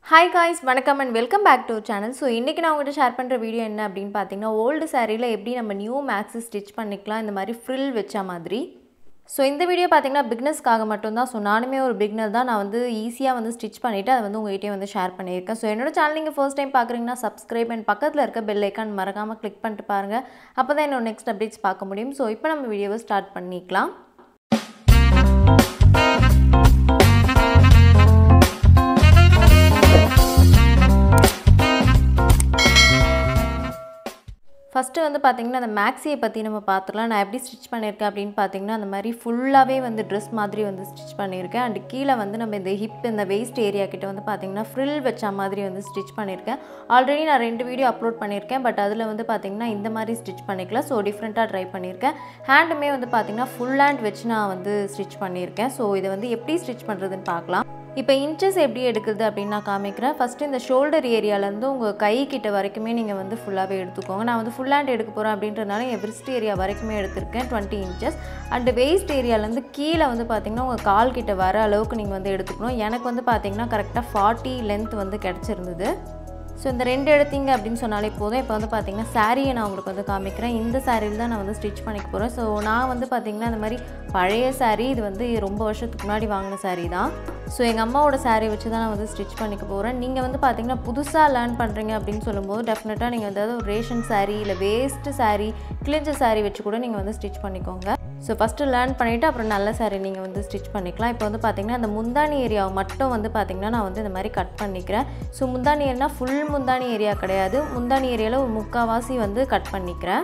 hi guys வணக்கம் and welcome back to channel so இன்றைக்கி நான் உங்கள்கிட்ட ஷேர் பண்ணுற வீடியோ என்ன அப்படின்னு பார்த்தீங்கன்னா ஓல்டு சாரியில் எப்படி நம்ம நியூ மேக்ஸு ஸ்டிச் பண்ணிக்கலாம் இந்த மாதிரி ஃப்ரில் வச்ச மாதிரி ஸோ இந்த வீடியோ பார்த்தீங்கன்னா பிக்னஸ்க்காக மட்டும்தான் ஸோ நானுமே ஒரு பிக்னர் தான் நான் வந்து ஈஸியாக வந்து ஸ்டிச் பண்ணிவிட்டு அதை வந்து உங்கள்கிட்டயே வந்து ஷேர் பண்ணியிருக்கேன் ஸோ என்னோட சேனல் நீங்கள் ஃபர்ஸ்ட் டைம் பார்க்குறீங்கன்னா சப்ஸ்கிரைப் அண்ட் பக்கத்தில் இருக்க பெல் ஐக்கான் மறக்காமல் கிளிக் பண்ணிட்டு பாருங்கள் அப்போ தான் என்னோட நெக்ஸ்ட் அப்டேட்ஸ் பார்க்க முடியும் ஸோ இப்போ நம்ம வீடியோவை ஸ்டார்ட் பண்ணிக்கலாம் ஃபஸ்ட்டு வந்து பார்த்திங்கன்னா அந்த மேக்ஸியை பற்றி நம்ம பார்த்துக்கலாம் நான் எப்படி ஸ்டிச் பண்ணியிருக்கேன் அப்படின்னு பார்த்தீங்கன்னா அந்த மாதிரி ஃபுல்லாகவே வந்து ட்ரெஸ் மாதிரி வந்து ஸ்டிச் பண்ணியிருக்கேன் அண்ட் கீழே வந்து நம்ம இந்த ஹிப் இந்த வேஸ்ட் ஏரியா கிட்ட வந்து பார்த்திங்கன்னா ஃப்ரில் வச்ச மாதிரி வந்து ஸ்டிச் பண்ணியிருக்கேன் ஆல்ரெடி நான் ரெண்டு வீடியோ அப்லோட் பண்ணியிருக்கேன் பட் அதில் வந்து பார்த்திங்கன்னா இந்த மாதிரி ஸ்டிச் பண்ணிக்கலாம் ஸோ டிஃப்ரெண்ட்டாக ட்ரை பண்ணியிருக்கேன் ஹேண்டுமே வந்து பார்த்திங்கன்னா ஃபுல் ஹேண்ட் வச்சு நான் வந்து ஸ்டிச் பண்ணியிருக்கேன் ஸோ இதை வந்து எப்படி ஸ்டிச் பண்ணுறதுன்னு பார்க்கலாம் இப்போ இன்ச்சஸ் எப்படி எடுக்குது அப்படின்னு நான் காமிக்கிறேன் ஃபஸ்ட்டு இந்த ஷோல்டர் ஏரியாலேருந்து உங்கள் கை கிட்ட வரைக்குமே நீங்கள் வந்து ஃபுல்லாகவே எடுத்துக்கோங்க நான் வந்து ஃபுல் ஹேண்ட் எடுக்க போகிறேன் அப்படின்றனால என் விரிஸ்ட் ஏரியா வரைக்குமே எடுத்திருக்கேன் டுவெண்ட்டி இன்ச்சஸ் அண்டு வெயிஸ்ட் ஏரியாலேருந்து கீழே வந்து பார்த்திங்கன்னா உங்கள் கால் கிட்ட வர அளவுக்கு நீங்கள் வந்து எடுத்துக்கணும் எனக்கு வந்து பார்த்திங்கன்னா கரெக்டாக ஃபார்ட்டி லென்த் வந்து கிடச்சிருந்தது ஸோ இந்த ரெண்டு எடுத்தீங்க அப்படின்னு சொன்னாலே போதும் இப்போ வந்து பார்த்திங்கன்னா சாரியை நான் உங்களுக்கு வந்து காமிக்கிறேன் இந்த சாரியில் தான் நான் வந்து ஸ்டிச் பண்ணிக்க போகிறேன் ஸோ நான் வந்து பார்த்திங்கன்னா இந்த மாதிரி பழைய சாரீ இது வந்து ரொம்ப வருஷத்துக்கு முன்னாடி வாங்கின சாரீ தான் ஸோ எங்கள் அம்மாவோட சாரீ வச்சு தான் நான் வந்து ஸ்டிச் பண்ணிக்க போகிறேன் நீங்கள் வந்து பார்த்திங்கன்னா புதுசாக லேர்ன் பண்ணுறீங்க அப்படின்னு சொல்லும்போது டெஃபினட்டாக நீங்கள் வந்து ஒரு ரேஷன் சாரீ இல்லை வேஸ்ட்டு சாரீ கிழிஞ்ச சாரீ வச்சு கூட நீங்கள் வந்து ஸ்டிச் பண்ணிக்கோங்க ஸோ ஃபஸ்ட்டு லேர்ன் பண்ணிவிட்டு அப்புறம் நல்ல சாரீ நீங்கள் வந்து ஸ்டிச் பண்ணிக்கலாம் இப்போ வந்து பார்த்திங்கன்னா அந்த முந்தானி ஏரியாவை மட்டும் வந்து பார்த்திங்கன்னா நான் வந்து இந்த மாதிரி கட் பண்ணிக்கிறேன் ஸோ முந்தானி ஏரியா ஃபுல் முந்தானி ஏரியா கிடையாது முந்தானி ஏரியாவில் ஒரு முக்கால்வாசி வந்து கட் பண்ணிக்கிறேன்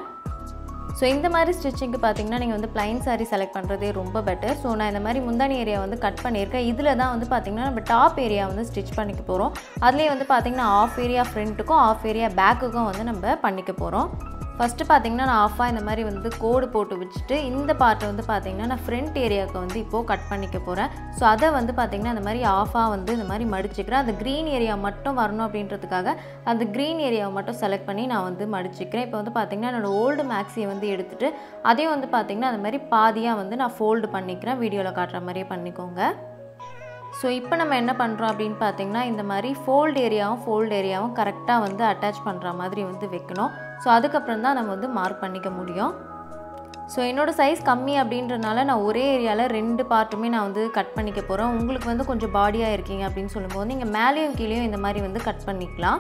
ஸோ இந்த மாதிரி ஸ்டிச்சிங்க்கு பார்த்தீங்கன்னா நீங்கள் வந்து ப்ளைன் சாரீ செலக்ட் பண்ணுறதே ரொம்ப பெட்டர் ஸோ நான் இந்த மாதிரி முந்தானி ஏரியா வந்து கட் பண்ணியிருக்கேன் இதில் தான் வந்து பார்த்திங்கன்னா நம்ம டாப் ஏரியா வந்து ஸ்டிச் பண்ணிக்க போகிறோம் அதுலேயே வந்து பார்த்திங்கன்னா ஆஃப் ஏரியா ஃப்ரண்ட்டுக்கும் ஆஃப் ஏரியா பேக்குக்கும் வந்து நம்ம பண்ணிக்க போகிறோம் ஃபஸ்ட்டு பார்த்தீங்கன்னா நான் ஆஃபாக இந்த மாதிரி வந்து கோடு போட்டு வச்சுட்டு இந்த பார்ட்டை வந்து பார்த்திங்கன்னா நான் ஃப்ரண்ட் ஏரியாவுக்கு வந்து இப்போது கட் பண்ணிக்க போகிறேன் ஸோ அதை வந்து பார்த்திங்கன்னா இந்த மாதிரி ஆஃபாக வந்து இந்த மாதிரி மடிச்சுக்கிறேன் அந்த க்ரீன் ஏரியா மட்டும் வரணும் அப்படின்றதுக்காக அந்த க்ரீன் ஏரியாவை மட்டும் செலக்ட் பண்ணி நான் வந்து மடிச்சுக்கிறேன் இப்போ வந்து பார்த்திங்கன்னா என்னோடய ஓல்டு மேக்ஸியை வந்து எடுத்துகிட்டு அதையும் வந்து பார்த்திங்கன்னா அந்த மாதிரி பாதியாக வந்து நான் ஃபோல்டு பண்ணிக்கிறேன் வீடியோவில் காட்டுற மாதிரியே பண்ணிக்கோங்க ஸோ இப்போ நம்ம என்ன பண்ணுறோம் அப்படின்னு பார்த்தீங்கன்னா இந்த மாதிரி ஃபோல்டு ஏரியாவும் ஃபோல்டு ஏரியாவும் கரெக்டாக வந்து அட்டாச் பண்ணுற மாதிரி வந்து வைக்கணும் ஸோ அதுக்கப்புறம் தான் நம்ம வந்து மார்க் பண்ணிக்க முடியும் ஸோ என்னோடய சைஸ் கம்மி அப்படின்றனால நான் ஒரே ஏரியாவில் ரெண்டு பார்ட்டுமே நான் வந்து கட் பண்ணிக்க போகிறேன் உங்களுக்கு வந்து கொஞ்சம் பாடியாக இருக்கீங்க அப்படின்னு சொல்லும்போது நீங்கள் மேலேயும் கீழேயும் இந்த மாதிரி வந்து கட் பண்ணிக்கலாம்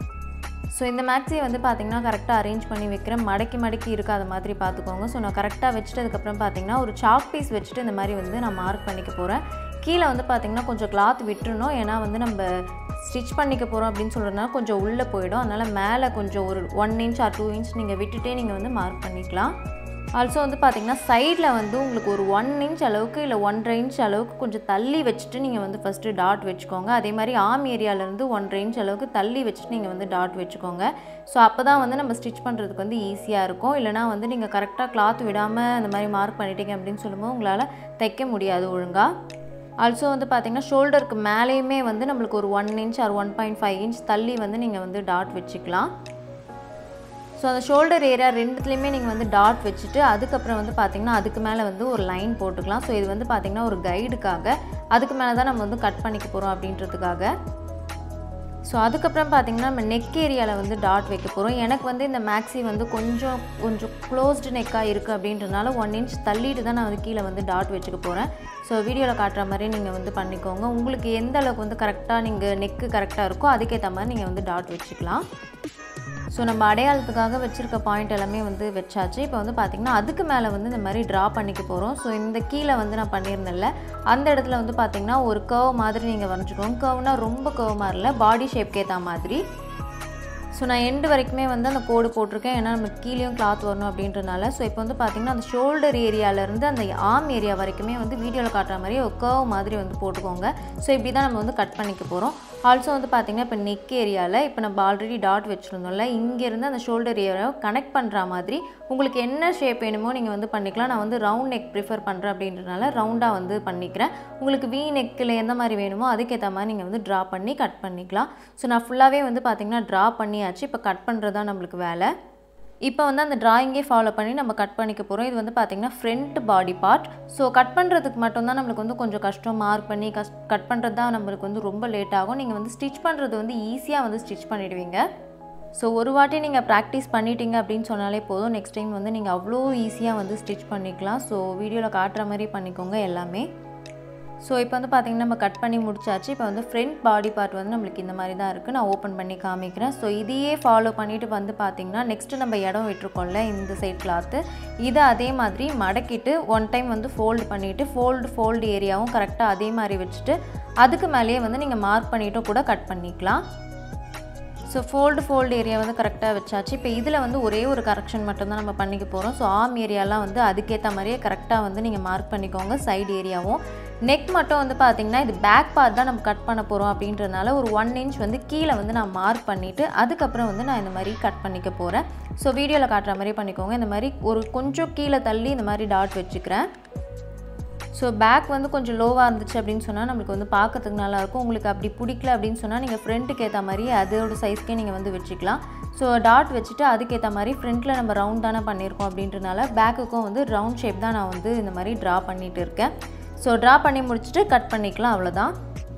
ஸோ இந்த மேக்ஸியை வந்து பார்த்திங்கன்னா கரெக்டாக அரேஞ்ச் பண்ணி வைக்கிறேன் மடக்கி மடக்கி இருக்காத மாதிரி பார்த்துக்கோங்க ஸோ நான் கரெக்டாக வச்சுட்டு அதுக்கப்புறம் பார்த்திங்கன்னா ஒரு சாக் பீஸ் வச்சுட்டு இந்த மாதிரி வந்து நான் மார்க் பண்ணிக்க போகிறேன் கீழே வந்து பார்த்திங்கன்னா கொஞ்சம் கிளாத் விட்டுருணும் ஏன்னா வந்து நம்ம ஸ்டிச் பண்ணிக்க போகிறோம் அப்படின்னு சொல்கிறதுனால கொஞ்சம் உள்ளே போயிடும் அதனால் மேலே கொஞ்சம் ஒரு one inch or two inch நீங்கள் விட்டுட்டே நீங்கள் வந்து மார்க் பண்ணிக்கலாம் ஆல்சோ வந்து பார்த்திங்கன்னா சைடில் வந்து உங்களுக்கு ஒரு ஒன் இன்ச் அளவுக்கு இல்லை ஒன்றரை இன்ச் அளவுக்கு கொஞ்சம் தள்ளி வச்சுட்டு நீங்கள் வந்து ஃபஸ்ட்டு டாட் வச்சுக்கோங்க அதே மாதிரி ஆம் ஏரியாவிலேருந்து ஒன்றரை இன்ச் அளவுக்கு தள்ளி வச்சுட்டு நீங்கள் வந்து டாட் வச்சுக்கோங்க ஸோ அப்போ தான் வந்து நம்ம ஸ்டிச் பண்ணுறதுக்கு வந்து ஈஸியாக இருக்கும் இல்லைனா வந்து நீங்கள் கரெக்டாக கிளாத் விடாமல் அந்த மாதிரி மார்க் பண்ணிட்டீங்க அப்படின்னு சொல்லும்போது உங்களால் தைக்க முடியாது ஒழுங்காக ஆல்சோ வந்து பார்த்திங்கன்னா ஷோல்டருக்கு மேலேயுமே வந்து நம்மளுக்கு ஒரு one inch or one point five inch தள்ளி வந்து நீங்கள் வந்து டாட் வச்சுக்கலாம் ஸோ அந்த ஷோல்டர் ஏரியா ரெண்டுத்துலேயுமே நீங்கள் வந்து டாட் வச்சுட்டு அதுக்கப்புறம் வந்து பார்த்திங்கன்னா அதுக்கு மேலே வந்து ஒரு லைன் போட்டுக்கலாம் ஸோ இது வந்து பார்த்திங்கன்னா ஒரு கைடுக்காக அதுக்கு மேலே தான் நம்ம வந்து கட் பண்ணிக்க போகிறோம் அப்படின்றதுக்காக ஸோ அதுக்கப்புறம் பார்த்திங்கன்னா நம்ம நெக் ஏரியாவில் வந்து டாட் வைக்க போகிறோம் எனக்கு வந்து இந்த மேக்ஸி வந்து கொஞ்சம் கொஞ்சம் க்ளோஸ்டு நெக்காக இருக்குது அப்படின்றனால ஒன் இன்ச் தள்ளிட்டு தான் நான் வந்து கீழே வந்து டாட் வச்சுக்க போகிறேன் ஸோ வீடியோவில் காட்டுற மாதிரி நீங்கள் வந்து பண்ணிக்கோங்க உங்களுக்கு எந்த அளவுக்கு வந்து கரெக்டாக நீங்கள் நெக்கு கரெக்டாக இருக்கோ அதுக்கேற்ற மாதிரி நீங்கள் வந்து டாட் வச்சுக்கலாம் ஸோ நம்ம அடையாளத்துக்காக வச்சுருக்க பாயிண்ட் எல்லாமே வந்து வச்சாச்சு இப்போ வந்து பார்த்திங்கன்னா அதுக்கு மேலே வந்து இந்த மாதிரி ட்ரா பண்ணிக்க போகிறோம் ஸோ இந்த கீழே வந்து நான் பண்ணியிருந்தேன்ல அந்த இடத்துல வந்து பார்த்திங்கன்னா ஒரு கர்வ் மாதிரி நீங்கள் வரைஞ்சிக்கோங்க கர்வ்னால் ரொம்ப கர்வ் மாதிரி இல்லை பாடி ஷேப்க்கு ஏற்ற மாதிரி ஸோ நான் எண்டு வரைக்குமே வந்து அந்த கோடு போட்டிருக்கேன் ஏன்னா நம்ம கீழேயும் கிளாத் வரணும் அப்படின்றனால ஸோ இப்போ வந்து பார்த்திங்கன்னா அந்த ஷோல்டர் ஏரியாவிலேருந்து அந்த ஆம் ஏரியா வரைக்குமே வந்து வீடியோவில் காட்டுற மாதிரி ஒரு கர்வ் மாதிரி வந்து போட்டுக்கோங்க ஸோ இப்படி தான் நம்ம வந்து கட் பண்ணிக்க போகிறோம் ஆல்சோ வந்து பார்த்திங்கன்னா இப்போ நெக் ஏரியாவில் இப்போ நம்ம ஆல்ரெடி டாட் வச்சுருந்தோம்ல இங்கேருந்து அந்த ஷோல்டர் ஏரியாவை கனெக்ட் பண்ணுற மாதிரி உங்களுக்கு என்ன ஷேப் வேணுமோ நீங்கள் வந்து பண்ணிக்கலாம் நான் வந்து ரவுண்ட் நெக் ப்ரிஃபர் பண்ணுறேன் அப்படின்றனால ரவுண்டாக வந்து பண்ணிக்கிறேன் உங்களுக்கு வி நெக்கில் எந்த மாதிரி வேணுமோ அதுக்கேற்ற மாதிரி நீங்கள் வந்து ட்ரா பண்ணி கட் பண்ணிக்கலாம் ஸோ நான் ஃபுல்லாகவே வந்து பார்த்திங்கன்னா ட்ரா பண்ணியாச்சு இப்போ கட் பண்ணுறது தான் நம்மளுக்கு வேலை இப்போ வந்து அந்த டிராயிங்கே ஃபாலோ பண்ணி நம்ம கட் பண்ணிக்க போகிறோம் இது வந்து பார்த்திங்கன்னா front body part so cut பண்ணுறதுக்கு மட்டும்தான் நம்மளுக்கு வந்து கொஞ்சம் கஷ்டம் மார்க் பண்ணி கஸ் கட் பண்ணுறது தான் நம்மளுக்கு வந்து ரொம்ப லேட் ஆகும் நீங்கள் வந்து ஸ்டிச் பண்ணுறது வந்து ஈஸியாக வந்து ஸ்டிச் பண்ணிடுவீங்க ஸோ ஒரு வாட்டி நீங்கள் ப்ராக்டிஸ் பண்ணிட்டீங்க அப்படின்னு சொன்னாலே போதும் நெக்ஸ்ட் டைம் வந்து நீங்கள் அவ்வளோ ஈஸியாக வந்து ஸ்டிச் பண்ணிக்கலாம் ஸோ வீடியோவில் காட்டுற மாதிரி பண்ணிக்கோங்க எல்லாமே ஸோ இப்போ வந்து பார்த்திங்கன்னா நம்ம கட் பண்ணி முடிச்சாச்சு இப்போ வந்து ஃப்ரண்ட் பாடி பார்ட் வந்து நம்மளுக்கு இந்த மாதிரி தான் இருக்குது நான் ஓப்பன் பண்ணி காமிக்கிறேன் ஸோ இதையே ஃபாலோ பண்ணிவிட்டு வந்து பார்த்திங்கன்னா நெக்ஸ்ட்டு நம்ம இடம் விட்டுருக்கோம்ல இந்த சைட் கிளாத்து இதை அதே மாதிரி மடக்கிட்டு ஒன் டைம் வந்து ஃபோல்டு பண்ணிவிட்டு ஃபோல்டு ஃபோல்டு ஏரியாவும் கரெக்டாக அதே மாதிரி வச்சுட்டு அதுக்கு மேலேயே வந்து நீங்கள் மார்க் பண்ணிவிட்டும் கூட கட் பண்ணிக்கலாம் ஸோ ஃபோல்டு ஃபோல்டு ஏரியா வந்து கரெக்டாக வச்சாச்சு இப்போ இதில் வந்து ஒரே ஒரு கரெக்ஷன் மட்டும்தான் நம்ம பண்ணிக்க போகிறோம் ஸோ ஆம் ஏரியாலாம் வந்து அதுக்கேற்ற மாதிரியே கரெக்டாக வந்து நீங்கள் மார்க் பண்ணிக்கோங்க சைடு ஏரியாவும் நெக் மட்டும் வந்து பார்த்திங்கன்னா இது பேக் பார்ட் தான் நம்ம கட் பண்ண போகிறோம் அப்படின்றதுனால ஒரு ஒன் இன்ச் வந்து கீழே வந்து நான் மார்க் பண்ணிவிட்டு அதுக்கப்புறம் வந்து நான் இந்த மாதிரி கட் பண்ணிக்க போகிறேன் ஸோ வீடியோவில் காட்டுற மாதிரி பண்ணிக்கோங்க இந்த மாதிரி ஒரு கொஞ்சம் கீழே தள்ளி இந்த மாதிரி டாட் வச்சுக்கிறேன் ஸோ பேக் வந்து கொஞ்சம் லோவாக இருந்துச்சு அப்படின்னு சொன்னால் நம்மளுக்கு வந்து பார்க்கறதுக்கு நல்லாயிருக்கும் உங்களுக்கு அப்படி பிடிக்கல அப்படின்னு சொன்னால் நீங்கள் ஃப்ரண்ட்டுக்கு ஏற்ற மாதிரி அதோட சைஸ்க்கே நீங்கள் வந்து வச்சுக்கலாம் ஸோ டாட் வச்சுட்டு அதுக்கேற்ற மாதிரி ஃப்ரண்ட்டில் நம்ம ரவுண்ட் தானே பண்ணியிருக்கோம் அப்படின்றனால பேக்குக்கும் வந்து ரவுண்ட் ஷேப் தான் நான் வந்து இந்த மாதிரி ட்ரா பண்ணிகிட்டு இருக்கேன் ஸோ ட்ரா பண்ணி முடிச்சுட்டு கட் பண்ணிக்கலாம் அவ்வளோதான்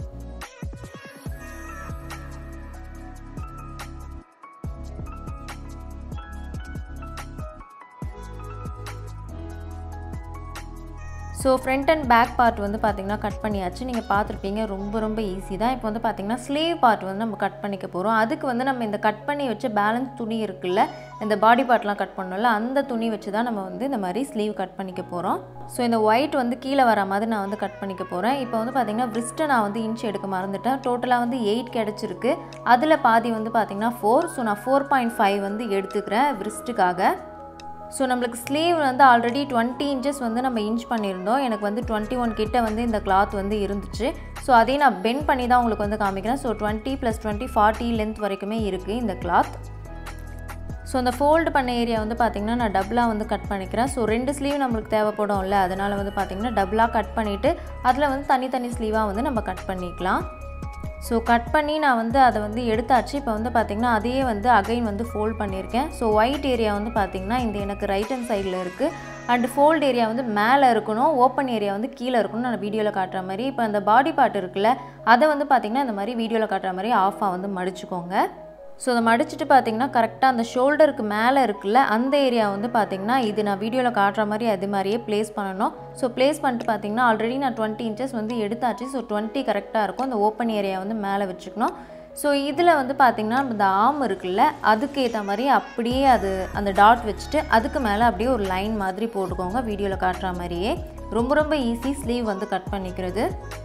so front and back part வந்து பார்த்திங்கன்னா கட் பண்ணியாச்சு நீங்கள் பார்த்துருப்பீங்க ரொம்ப ரொம்ப ஈஸி தான் இப்போ வந்து பார்த்திங்கன்னா ஸ்லீவ் பார்ட் வந்து நம்ம கட் பண்ணிக்க போகிறோம் அதுக்கு வந்து நம்ம இந்த கட் பண்ணி வச்ச பேலன்ஸ் துணி இருக்குல்ல இந்த பாடி பார்ட்லாம் கட் பண்ணோம்ல அந்த துணி வச்சு தான் நம்ம வந்து இந்த மாதிரி ஸ்லீவ் கட் பண்ணிக்க போகிறோம் ஸோ இந்த ஒயிட் வந்து கீழே வர மாதிரி நான் வந்து கட் பண்ணிக்க போகிறேன் இப்போ வந்து பார்த்திங்கன்னா வ்ரிஸ்ட்டை நான் வந்து இன்ச் எடுக்க மறந்துட்டேன் டோட்டலாக வந்து எயிட் கிடச்சிருக்கு அதில் பாதி வந்து பார்த்திங்கன்னா ஃபோர் ஸோ நான் ஃபோர் பாயிண்ட் ஃபைவ் வந்து எடுத்துக்கிறேன் வ்ரிஸ்ட்டுக்காக ஸோ நம்மளுக்கு ஸ்லீவ் வந்து ஆல்ரெடி டுவெண்ட்டி இன்ச்சஸ் வந்து நம்ம இன்ச் பண்ணியிருந்தோம் எனக்கு வந்து டுவெண்ட்டி ஒன் கிட்ட வந்து இந்த கிளாத் வந்து இருந்துச்சு ஸோ அதையும் நான் பெண்ட் பண்ணி தான் உங்களுக்கு வந்து காமிக்கிறேன் so twenty plus twenty forty length வரைக்குமே இருக்குது இந்த கிளாத் ஸோ அந்த ஃபோல்டு பண்ண ஏரியா வந்து பார்த்திங்கன்னா நான் டபுளாக வந்து கட் பண்ணிக்கிறேன் ஸோ ரெண்டு ஸ்லீவ் நம்மளுக்கு தேவைப்படும்ல அதனால் வந்து பார்த்திங்கன்னா டபுளாக கட் பண்ணிவிட்டு அதில் வந்து தனித்தனி ஸ்லீவாக வந்து நம்ம கட் பண்ணிக்கலாம் ஸோ கட் பண்ணி நான் வந்து அதை வந்து எடுத்தாச்சு இப்போ வந்து பார்த்திங்கன்னா அதையே வந்து அகைன் வந்து ஃபோல்ட் பண்ணியிருக்கேன் ஸோ ஒயிட் ஏரியா வந்து பார்த்திங்கன்னா இந்த எனக்கு ரைட் ஹேண்ட் சைடில் இருக்குது அண்ட் ஃபோல்டு ஏரியா வந்து மேலே இருக்கணும் ஓப்பன் ஏரியா வந்து கீழே இருக்கணும் நான் வீடியோவில் காட்டுற மாதிரி இப்போ அந்த பாடி பார்ட் இருக்குல்ல அதை வந்து பார்த்திங்கன்னா இந்த மாதிரி வீடியோவில் காட்டுற மாதிரி ஆஃபாக வந்து மடிச்சுக்கோங்க ஸோ அதை மடிச்சுட்டு பார்த்தீங்கன்னா கரெக்டாக அந்த ஷோல்டருக்கு மேலே இருக்குல்ல அந்த ஏரியா வந்து பார்த்தீங்கன்னா இது நான் வீடியோவில் காட்டுற மாதிரி அது மாதிரியே ப்ளேஸ் பண்ணணும் ஸோ ப்ளேஸ் பண்ணிட்டு பார்த்தீங்கன்னா ஆல்ரெடி நான் டுவெண்ட்டி இன்ச்சஸ் வந்து எடுத்தாச்சு ஸோ டுவெண்ட்டி கரெக்டாக இருக்கும் அந்த ஓப்பன் ஏரியா வந்து மேலே வச்சுக்கணும் ஸோ இதில் வந்து பார்த்திங்கன்னா இந்த ஆம் இருக்குல்ல அதுக்கு ஏற்ற மாதிரி அப்படியே அது அந்த டாட் வச்சுட்டு அதுக்கு மேலே அப்படியே ஒரு லைன் மாதிரி போட்டுக்கோங்க வீடியோவில் காட்டுற மாதிரியே ரொம்ப ரொம்ப ஈஸி ஸ்லீவ் வந்து கட் பண்ணிக்கிறது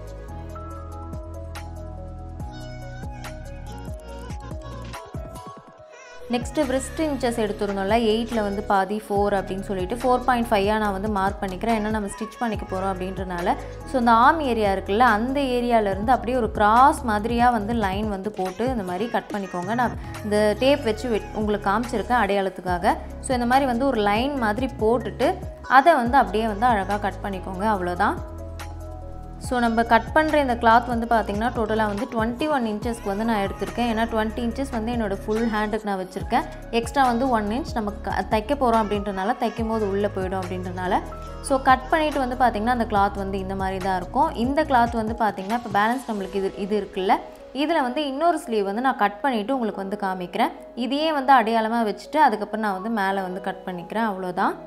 நெக்ஸ்ட்டு wrist இன்ச்சஸ் எடுத்துருந்தோம்ல எயிட்டில் வந்து பாதி ஃபோர் அப்படின்னு சொல்லிட்டு ஃபோர் பாயிண்ட் ஃபைவாக நான் வந்து மார்க் பண்ணிக்கிறேன் ஏன்னா நம்ம ஸ்டிச் பண்ணிக்க போகிறோம் அப்படின்றனால ஸோ இந்த ஆம் ஏரியா இருக்குல்ல அந்த ஏரியாவிலேருந்து அப்படியே ஒரு கிராஸ் மாதிரியாக வந்து லைன் வந்து போட்டு இந்த மாதிரி கட் பண்ணிக்கோங்க நான் இந்த டேப் வச்சு வெட் உங்களுக்கு காமிச்சிருக்கேன் அடையாளத்துக்காக ஸோ இந்த மாதிரி வந்து ஒரு லைன் மாதிரி போட்டுட்டு அதை வந்து அப்படியே வந்து அழகாக கட் பண்ணிக்கோங்க அவ்வளோதான் ஸோ நம்ம கட் பண்ணுற இந்த கிளாத் வந்து பார்த்திங்கன்னா டோட்டலாக வந்து டுவெண்ட்டி ஒன் இன்ச்சஸ்க்கு வந்து நான் எடுத்திருக்கேன் ஏன்னா டுவெண்ட்டி இன்ச்சஸ் வந்து என்னோடய ஃபுல் ஹேண்டுக்கு நான் வச்சுருக்கேன் எக்ஸ்ட்ரா வந்து ஒன் இன்ச் நம்ம க தைக்க போகிறோம் அப்படின்றனால தைக்கும் போது உள்ளே போயிடும் அப்படின்றனால ஸோ கட் பண்ணிவிட்டு வந்து பார்த்திங்கன்னா அந்த கிளாத் வந்து இந்த மாதிரி தான் இருக்கும் இந்த கிளாத் வந்து பார்த்திங்கன்னா இப்போ பேலன்ஸ் நம்மளுக்கு இது இது இருக்குல்ல இதில் வந்து இன்னொரு ஸ்லீவ் வந்து நான் கட் பண்ணிவிட்டு உங்களுக்கு வந்து காமிக்கிறேன் இதையே வந்து அடையாளமாக வச்சுட்டு அதுக்கப்புறம் நான் வந்து மேலே வந்து கட் பண்ணிக்கிறேன் அவ்வளோதான்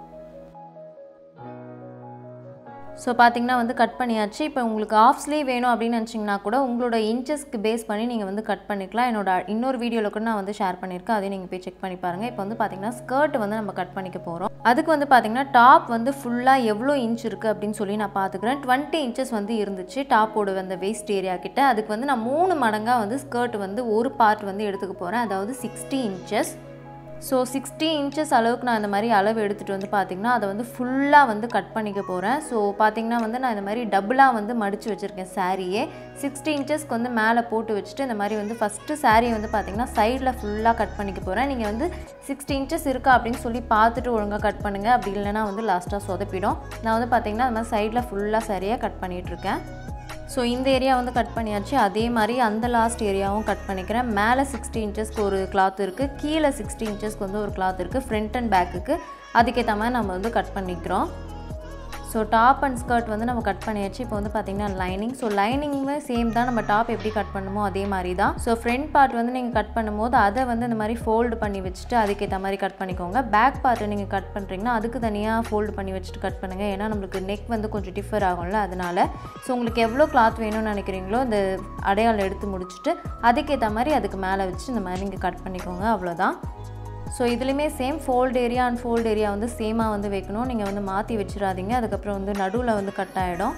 ஸோ பார்த்தீங்கன்னா வந்து கட் பண்ணியாச்சு இப்போ உங்களுக்கு ஆஃப் ஸ்லீவ் வேணும் அப்படின்னு நினச்சிங்கன்னா கூட உங்களோட இன்ச்சஸ்க்கு பேஸ் பண்ணி நீங்கள் வந்து கட் பண்ணிக்கலாம் என்னோட இன்னொரு வீடியோவில் கூட நான் வந்து ஷேர் பண்ணியிருக்கேன் அதையும் நீங்கள் போய் செக் பண்ணி பாருங்கள் இப்போ வந்து பார்த்தீங்கன்னா ஸ்கர்ட் வந்து நம்ம கட் பண்ணிக்க போகிறோம் அதுக்கு வந்து பார்த்தீங்கன்னா டாப் வந்து ஃபுல்லாக எவ்வளோ இன்ச் இருக்குது அப்படின்னு சொல்லி நான் பார்த்துக்கிறேன் டுவெண்ட்டி இன்ச்சஸ் வந்து இருந்துச்சு டாப்போட அந்த வேஸ்ட் ஏரியா கிட்ட அதுக்கு வந்து நான் மூணு மடங்காக வந்து ஸ்கர்ட் வந்து ஒரு பார்ட் வந்து எடுத்துக்க போகிறேன் அதாவது sixty inches so sixty inches அளவுக்கு நான் இந்த மாதிரி அளவு எடுத்துகிட்டு வந்து பார்த்திங்கன்னா அதை வந்து ஃபுல்லாக வந்து கட் பண்ணிக்க போகிறேன் ஸோ பார்த்திங்கன்னா வந்து நான் இந்த மாதிரி டபுளாக வந்து மடித்து வச்சுருக்கேன் சாரியே சிக்ஸ்டி இன்ச்சஸ்க்கு வந்து மேலே போட்டு வச்சுட்டு இந்த மாதிரி வந்து ஃபஸ்ட்டு சாரியை வந்து பார்த்திங்கன்னா சைடில் ஃபுல்லாக கட் பண்ணிக்க போகிறேன் நீங்கள் வந்து சிக்ஸ்டி இன்ச்சஸ் இருக்கா அப்படின்னு சொல்லி பார்த்துட்டு ஒழுங்காக கட் பண்ணுங்கள் அப்படி இல்லைனா வந்து லாஸ்ட்டாக சொதப்பிடும் நான் வந்து பார்த்திங்கன்னா அந்த மாதிரி சைடில் ஃபுல்லாக சாரியாக கட் பண்ணிகிட்ருக்கேன் ஸோ இந்த ஏரியா வந்து கட் பண்ணியாச்சு அதே மாதிரி அந்த லாஸ்ட் ஏரியாவும் கட் பண்ணிக்கிறேன் மேலே சிக்ஸ்டி இன்ச்சஸ்க்கு ஒரு கிளாத் இருக்குது கீழே சிக்ஸ்டி இன்ச்சஸ்க்கு வந்து ஒரு கிளாத் இருக்குது ஃப்ரண்ட் அண்ட் பேக்குக்கு அதுக்கேற்ற மாதிரி நம்ம வந்து கட் பண்ணிக்கிறோம் ஸோ டாப் அண்ட் ஸ்கர்ட் வந்து நம்ம கட் பண்ணியாச்சு இப்போ வந்து பார்த்திங்கன்னா லைனிங் ஸோ லைனிங்குமே சேம் தான் நம்ம டாப் எப்படி கட் பண்ணுமோ அதே மாதிரி தான் ஸோ ஃப்ரண்ட் பார்ட் வந்து நீங்கள் கட் பண்ணும்போது அதை வந்து இந்த மாதிரி ஃபோல்டு பண்ணி வச்சுட்டு அதுக்கேற்ற மாதிரி கட் பண்ணிக்கோங்க பேக் பார்ட்டை நீங்கள் கட் பண்ணுறீங்கன்னா அதுக்கு தனியாக ஃபோல்டு பண்ணி வச்சுட்டு கட் பண்ணுங்கள் ஏன்னா நம்மளுக்கு நெக் வந்து கொஞ்சம் டிஃபர் ஆகும்ல அதனால் ஸோ உங்களுக்கு எவ்வளோ கிளாத் வேணும்னு நினைக்கிறீங்களோ இந்த அடையாளம் எடுத்து முடிச்சுட்டு அதுக்கேற்ற மாதிரி அதுக்கு மேலே வச்சு இந்த மாதிரி நீங்கள் கட் பண்ணிக்கோங்க அவ்வளோதான் ஸோ இதுலேயுமே same fold area and fold area வந்து சேமாக வந்து வைக்கணும் நீங்கள் வந்து மாற்றி வச்சிடாதீங்க அதுக்கப்புறம் வந்து நடுவில் வந்து கட் ஆகிடும்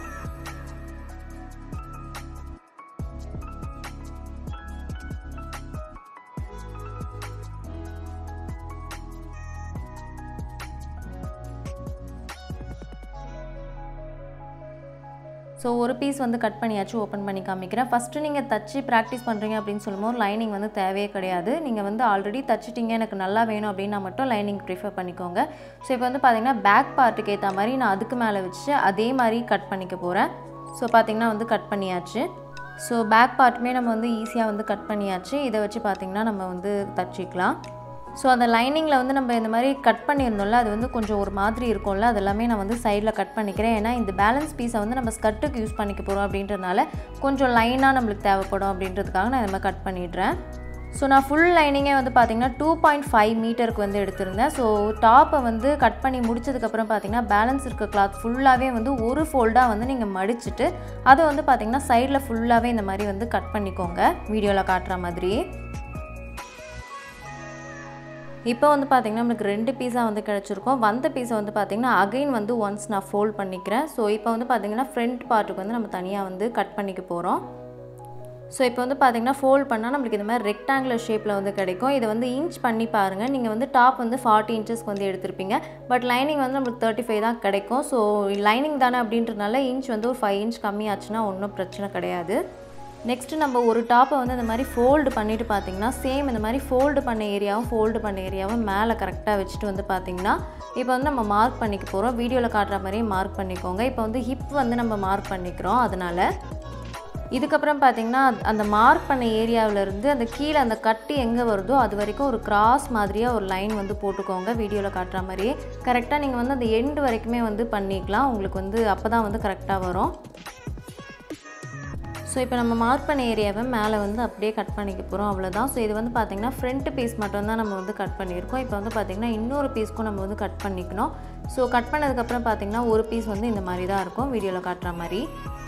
ஸோ ஒரு பீஸ் வந்து கட் பண்ணியாச்சு ஓப்பன் பண்ணி காமிக்கிறேன் ஃபஸ்ட்டு நீங்கள் தச்சு ப்ராக்டிஸ் பண்ணுறீங்க அப்படின்னு சொல்லும்போது லைனிங் வந்து தேவையே கிடையாது நீங்கள் வந்து ஆல்ரெடி தச்சிட்டிங்க எனக்கு நல்லா வேணும் அப்படின்னா மட்டும் லைனிங் ப்ரிஃபர் பண்ணிக்கோங்க ஸோ இப்போ வந்து பார்த்தீங்கன்னா பேக் பார்ட்டுக்கு ஏற்ற மாதிரி நான் அதுக்கு மேலே வச்சு அதே மாதிரி கட் பண்ணிக்க போகிறேன் ஸோ பார்த்தீங்கன்னா வந்து கட் பண்ணியாச்சு ஸோ பேக் பார்ட்டுமே நம்ம வந்து ஈஸியாக வந்து கட் பண்ணியாச்சு இதை வச்சு பார்த்திங்கன்னா நம்ம வந்து தச்சிக்கலாம் ஸோ அந்த லைனிங்கில் வந்து நம்ம இந்த மாதிரி கட் பண்ணியிருந்தோம்ல அது வந்து கொஞ்சம் ஒரு மாதிரி இருக்கும்ல அது எல்லாமே நான் வந்து சைடில் கட் பண்ணிக்கிறேன் ஏன்னா இந்த பேலன்ஸ் பீஸை வந்து நம்ம ஸ்கர்ட்டுக்கு யூஸ் பண்ணிக்க போகிறோம் அப்படின்றதுனால கொஞ்சம் லைனாக நம்மளுக்கு தேவைப்படும் அப்படின்றதுக்காக நான் இந்த மாதிரி கட் பண்ணிடுறேன் ஸோ நான் ஃபுல் லைனிங்கே வந்து பார்த்திங்கன்னா டூ பாயிண்ட் ஃபைவ் மீட்டருக்கு வந்து எடுத்திருந்தேன் ஸோ டாப்பை வந்து கட் பண்ணி முடிச்சதுக்கப்புறம் பார்த்திங்கன்னா பேலன்ஸ் இருக்க கிளாத் ஃபுல்லாகவே வந்து ஒரு ஃபோல்டாக வந்து நீங்கள் மடிச்சுட்டு அதை வந்து பார்த்திங்கன்னா சைடில் ஃபுல்லாகவே இந்த மாதிரி வந்து கட் பண்ணிக்கோங்க வீடியோவில் காட்டுற மாதிரியே இப்போ வந்து பார்த்திங்கன்னா நம்மளுக்கு ரெண்டு பீஸாக வந்து கிடச்சிருக்கும் வந்த பீஸை வந்து பார்த்திங்கன்னா அகைன் வந்து ஒன்ஸ் நான் ஃபோல்ட் பண்ணிக்கிறேன் ஸோ இப்போ வந்து பார்த்திங்கன்னா ஃப்ரண்ட் பார்ட்டுக்கு வந்து நம்ம தனியாக வந்து கட் பண்ணிக்க போகிறோம் ஸோ இப்போ வந்து பார்த்திங்கன்னா ஃபோல்ட் பண்ணால் நம்மளுக்கு இந்த மாதிரி ரெக்டாங்குலர் ஷேப்பில் வந்து கிடைக்கும் இதை வந்து இன்ச் பண்ணி பாருங்கள் நீங்கள் வந்து டாப் வந்து ஃபார்ட்டி இன்ச்சஸ்க்கு வந்து எடுத்திருப்பீங்க பட் லைனிங் வந்து நம்மளுக்கு தேர்ட்டி ஃபைவ் தான் கிடைக்கும் ஸோ லைனிங் தானே அப்படின்றனால இன்ச் வந்து ஒரு ஃபைவ் இன்ச் கம்மியாச்சுன்னா ஒன்றும் பிரச்சனை கிடையாது நெக்ஸ்ட்டு நம்ம ஒரு டாப்பை வந்து இந்த மாதிரி ஃபோல்டு பண்ணிவிட்டு பார்த்தீங்கன்னா சேம் இந்த மாதிரி ஃபோல்டு பண்ண ஏரியாவும் ஃபோல்டு பண்ண ஏரியாவும் மேலே கரெக்டாக வச்சுட்டு வந்து பார்த்திங்கன்னா இப்போ வந்து நம்ம மார்க் பண்ணிக்க போகிறோம் வீடியோவில் காட்டுற மாதிரியே மார்க் பண்ணிக்கோங்க இப்போ வந்து ஹிப் வந்து நம்ம மார்க் பண்ணிக்கிறோம் அதனால் இதுக்கப்புறம் பார்த்தீங்கன்னா அந்த மார்க் பண்ண ஏரியாவிலேருந்து அந்த கீழே அந்த கட்டு எங்கே வருதோ அது வரைக்கும் ஒரு கிராஸ் மாதிரியாக ஒரு லைன் வந்து போட்டுக்கோங்க வீடியோவில் காட்டுற மாதிரியே கரெக்டாக நீங்கள் வந்து அந்த எண்டு வரைக்குமே வந்து பண்ணிக்கலாம் உங்களுக்கு வந்து அப்போ தான் வந்து கரெக்டாக வரும் ஸோ இப்போ நம்ம மார்க் பண்ண ஏரியாவை மேலே வந்து அப்படியே கட் பண்ணிக்க போகிறோம் அவ்வளோதான் ஸோ இது வந்து பார்த்திங்கன்னா ஃப்ரண்ட் பீஸ் மட்டும்தான் நம்ம வந்து கட் பண்ணியிருக்கோம் இப்போ வந்து பார்த்திங்கன்னா இன்னொரு பீஸ்க்கும் நம்ம வந்து கட் பண்ணிக்கணும் ஸோ கட் பண்ணதுக்கப்புறம் பார்த்திங்கன்னா ஒரு பீஸ் வந்து இந்த மாதிரி தான் இருக்கும் வீடியோவில் காட்டுற மாதிரி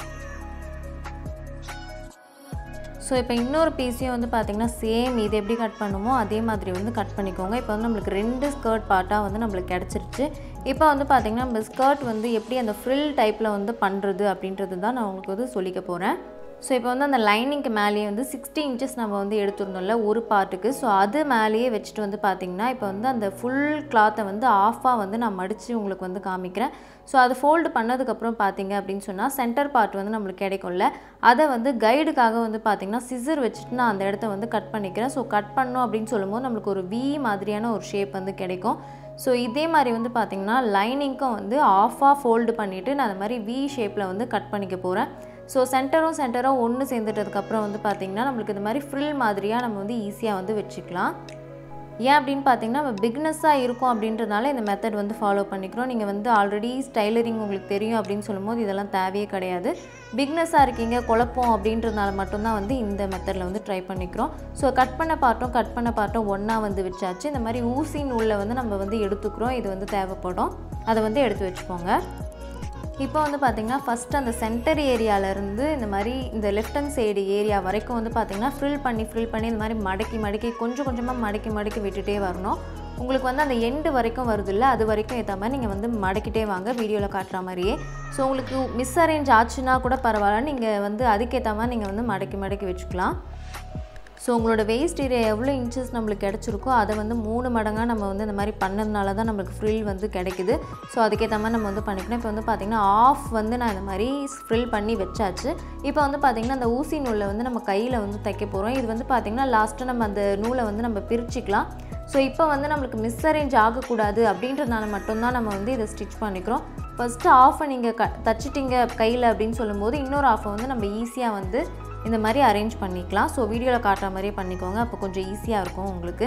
ஸோ இப்போ இன்னொரு பீஸையும் வந்து பார்த்திங்கன்னா சேம் இது எப்படி கட் பண்ணுமோ அதே மாதிரி வந்து கட் பண்ணிக்கோங்க இப்போ வந்து நம்மளுக்கு ரெண்டு ஸ்கர்ட் பார்ட்டாக வந்து நம்மளுக்கு கிடச்சிருச்சு இப்போ வந்து பார்த்திங்கன்னா நம்ம ஸ்கர்ட் வந்து எப்படி அந்த ஃப்ரில் டைப்பில் வந்து பண்ணுறது அப்படின்றது தான் நான் உங்களுக்கு வந்து சொல்லிக்க போகிறேன் ஸோ இப்போ வந்து அந்த லைனிங்க்கு மேலேயே வந்து சிக்ஸ்டி இன்ச்சஸ் நம்ம வந்து எடுத்துருந்தோம்ல ஒரு பார்ட்டுக்கு ஸோ அது மேலேயே வச்சுட்டு வந்து பார்த்திங்கன்னா இப்போ வந்து அந்த ஃபுல் கிளாத்தை வந்து ஆஃபாக வந்து நான் மடித்து உங்களுக்கு வந்து காமிக்கிறேன் ஸோ அது ஃபோல்டு பண்ணதுக்கப்புறம் பார்த்தீங்க அப்படின்னு சொன்னால் சென்டர் பார்ட் வந்து நம்மளுக்கு கிடைக்கும்ல அதை வந்து கைடுக்காக வந்து பார்த்திங்கன்னா சிசர் வச்சுட்டு நான் அந்த இடத்த வந்து கட் பண்ணிக்கிறேன் ஸோ கட் பண்ணோம் அப்படின்னு சொல்லும்போது நம்மளுக்கு ஒரு வி மாதிரியான ஒரு ஷேப் வந்து கிடைக்கும் ஸோ இதே மாதிரி வந்து பார்த்திங்கன்னா லைனிங்க்கும் வந்து ஆஃபாக ஃபோல்டு பண்ணிவிட்டு நான் அந்த மாதிரி வி ஷேப்பில் வந்து கட் பண்ணிக்க போகிறேன் ஸோ சென்டரும் சென்டரும் ஒன்று சேர்ந்துட்டதுக்கப்புறம் வந்து பார்த்திங்கன்னா நம்மளுக்கு இந்த மாதிரி ஃப்ரில் மாதிரியாக நம்ம வந்து ஈஸியாக வந்து வச்சுக்கலாம் ஏன் அப்படின்னு பார்த்தீங்கன்னா நம்ம பிக்னஸாக இருக்கும் அப்படின்றதுனால இந்த மெத்தட் வந்து ஃபாலோ பண்ணிக்கிறோம் நீங்கள் வந்து ஆல்ரெடி ஸ்டைலரிங் உங்களுக்கு தெரியும் அப்படின்னு சொல்லும்போது இதெல்லாம் தேவையே கிடையாது பிக்னஸாக இருக்கீங்க குழப்பம் அப்படின்றதுனால மட்டும்தான் வந்து இந்த மெத்தடில் வந்து ட்ரை பண்ணிக்கிறோம் ஸோ கட் பண்ண பார்ட்டும் கட் பண்ண பார்ட்டும் ஒன்றா வந்து வச்சாச்சு இந்த மாதிரி ஊசின் உள்ள வந்து நம்ம வந்து எடுத்துக்கிறோம் இது வந்து தேவைப்படும் அதை வந்து எடுத்து வச்சுக்கோங்க இப்போ வந்து பார்த்திங்கன்னா ஃபஸ்ட் அந்த சென்டர் ஏரியாவிலேருந்து இந்த மாதிரி இந்த லெஃப்ட் ஹேண்ட் சைடு ஏரியா வரைக்கும் வந்து பார்த்திங்கன்னா ஃபில் பண்ணி ஃபில் பண்ணி இந்த மாதிரி மடக்கி மடக்கி கொஞ்சம் கொஞ்சமாக மடக்கி மடக்கி விட்டுட்டே வரணும் உங்களுக்கு வந்து அந்த எண்டு வரைக்கும் வருது இல்லை அது வரைக்கும் ஏற்ற மாதிரி நீங்கள் வந்து மடக்கிட்டே வாங்க வீடியோவில் காட்டுற மாதிரியே ஸோ உங்களுக்கு மிஸ் அரேஞ்ச் ஆச்சுன்னா கூட பரவாயில்ல நீங்கள் வந்து அதுக்கேற்ற மாதிரி நீங்கள் வந்து மடக்கி மடக்கி வச்சுக்கலாம் ஸோ உங்களோட வேஸ்ட் ஏரியா எவ்வளோ இன்ச்சஸ் நம்மளுக்கு கிடச்சிருக்கோ அதை வந்து மூணு மடங்காக நம்ம வந்து இந்த மாதிரி பண்ணதுனால தான் நம்மளுக்கு ஃப்ரில் வந்து கிடைக்குது ஸோ அதுக்கேற்ற மாதிரி நம்ம வந்து பண்ணிக்கணும் இப்போ வந்து பார்த்திங்கன்னா ஆஃப் வந்து நான் இந்த மாதிரி ஃப்ரில் பண்ணி வச்சாச்சு இப்போ வந்து பார்த்திங்கன்னா அந்த ஊசி நூலை வந்து நம்ம கையில் வந்து தைக்க போகிறோம் இது வந்து பார்த்திங்கன்னா லாஸ்ட்டு நம்ம அந்த நூலை வந்து நம்ம பிரிச்சுக்கலாம் ஸோ இப்போ வந்து நம்மளுக்கு மிஸ் அரேஞ்ச் ஆகக்கூடாது அப்படின்றதுனால மட்டும்தான் நம்ம வந்து இதை ஸ்டிச் பண்ணிக்கிறோம் ஃபஸ்ட்டு ஆஃபை நீங்கள் க தச்சிட்டிங்க கையில் அப்படின்னு சொல்லும்போது இன்னொரு ஆஃபை வந்து நம்ம ஈஸியாக வந்து இந்த மாதிரி அரேஞ்ச் பண்ணிக்கலாம் ஸோ வீடியோவில் காட்டுற மாதிரியே பண்ணிக்கோங்க அப்போ கொஞ்சம் ஈஸியாக இருக்கும் உங்களுக்கு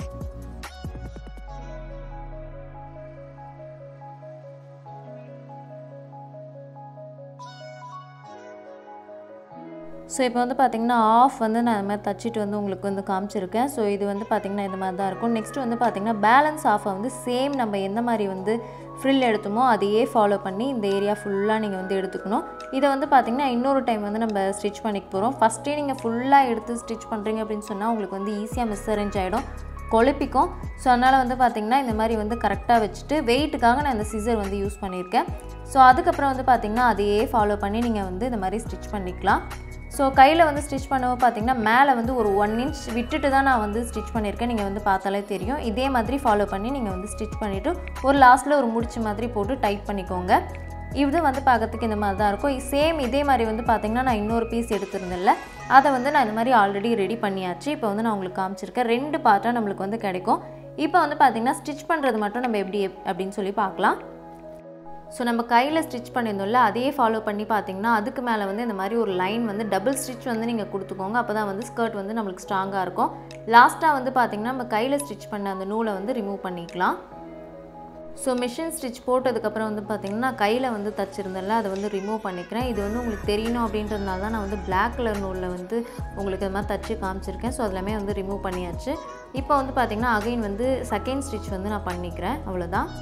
ஸோ இப்போ வந்து பார்த்திங்கன்னா ஆஃப் வந்து நான் இந்த மாதிரி தச்சிட்டு வந்து உங்களுக்கு வந்து காமிச்சிருக்கேன் ஸோ இது வந்து பார்த்திங்கன்னா இந்த மாதிரி தான் இருக்கும் நெக்ஸ்ட் வந்து பார்த்திங்கன்னா பேலன்ஸ் ஆஃபை வந்து சேம் நம்ம எந்த மாதிரி வந்து ஃப்ரில் எடுத்தோமோ அதையே ஃபாலோ பண்ணி இந்த ஏரியா ஃபுல்லாக நீங்கள் வந்து எடுத்துக்கணும் இதை வந்து பார்த்திங்கன்னா இன்னொரு டைம் வந்து நம்ம ஸ்டிச் பண்ணிக்க போகிறோம் ஃபஸ்ட்டே நீங்கள் ஃபுல்லாக எடுத்து ஸ்டிச் பண்ணுறீங்க அப்படின்னு சொன்னால் உங்களுக்கு வந்து ஈஸியாக மிஸ் அரேஞ்ச் ஆகிடும் குழப்பிக்கும் ஸோ அதனால் வந்து பார்த்திங்கன்னா இந்த மாதிரி வந்து கரெக்டாக வச்சுட்டு வெயிட்டுக்காக நான் இந்த சிசர் வந்து யூஸ் பண்ணியிருக்கேன் ஸோ அதுக்கப்புறம் வந்து பார்த்திங்கன்னா அதையே ஃபாலோ பண்ணி நீங்கள் வந்து இந்த மாதிரி ஸ்டிச் பண்ணிக்கலாம் ஸோ கையில் வந்து ஸ்டிச் பண்ணவும் பார்த்தீங்கன்னா மேலே வந்து ஒரு ஒன் இன்ச் விட்டுட்டு தான் நான் வந்து ஸ்டிச் பண்ணியிருக்கேன் நீங்கள் வந்து பார்த்தாலே தெரியும் இதே மாதிரி ஃபாலோ பண்ணி நீங்கள் வந்து ஸ்டிச் பண்ணிவிட்டு ஒரு லாஸ்ட்டில் ஒரு முடிச்சு மாதிரி போட்டு டைட் பண்ணிக்கோங்க இது வந்து பார்க்கறதுக்கு இந்த மாதிரி தான் இருக்கும் சேம் இதே மாதிரி வந்து பார்த்திங்கன்னா நான் இன்னொரு பீஸ் எடுத்திருந்தேன்ல அதை வந்து நான் இந்த மாதிரி ஆல்ரெடி ரெடி பண்ணியாச்சு இப்போ வந்து நான் உங்களுக்கு காமிச்சிருக்கேன் ரெண்டு பார்ட்டாக நம்மளுக்கு வந்து கிடைக்கும் இப்போ வந்து பார்த்திங்கன்னா ஸ்டிச் பண்ணுறது மட்டும் நம்ம எப்படி அப்படின்னு சொல்லி பார்க்கலாம் ஸோ நம்ம கையில் ஸ்டிச் பண்ணியிருந்தோம்ல அதையே ஃபாலோ பண்ணி பார்த்தீங்கன்னா அதுக்கு மேலே வந்து இந்த மாதிரி ஒரு லைன் வந்து டபுள் ஸ்டிச் வந்து நீங்கள் கொடுத்துக்கோங்க அப்போ தான் வந்து ஸ்கர்ட் வந்து நம்மளுக்கு ஸ்ட்ராங்காக இருக்கும் லாஸ்ட்டாக வந்து பார்த்திங்கன்னா நம்ம கையில் ஸ்டிச் பண்ண அந்த நூலை வந்து ரிமூவ் பண்ணிக்கலாம் ஸோ மிஷின் ஸ்டிச் போட்டதுக்கப்புறம் வந்து பார்த்திங்கன்னா நான் கையில் வந்து தச்சிருந்தேன்ல அதை வந்து ரிமூவ் பண்ணிக்கிறேன் இது வந்து உங்களுக்கு தெரியணும் அப்படின்றதுனால தான் நான் வந்து பிளாக் கலர் நூலில் வந்து உங்களுக்கு இது மாதிரி தச்சு காமிச்சிருக்கேன் ஸோ அதெல்லாமே வந்து ரிமூவ் பண்ணியாச்சு இப்போ வந்து பார்த்திங்கன்னா அகைன் வந்து செகண்ட் ஸ்டிச் வந்து நான் பண்ணிக்கிறேன் அவ்வளோதான்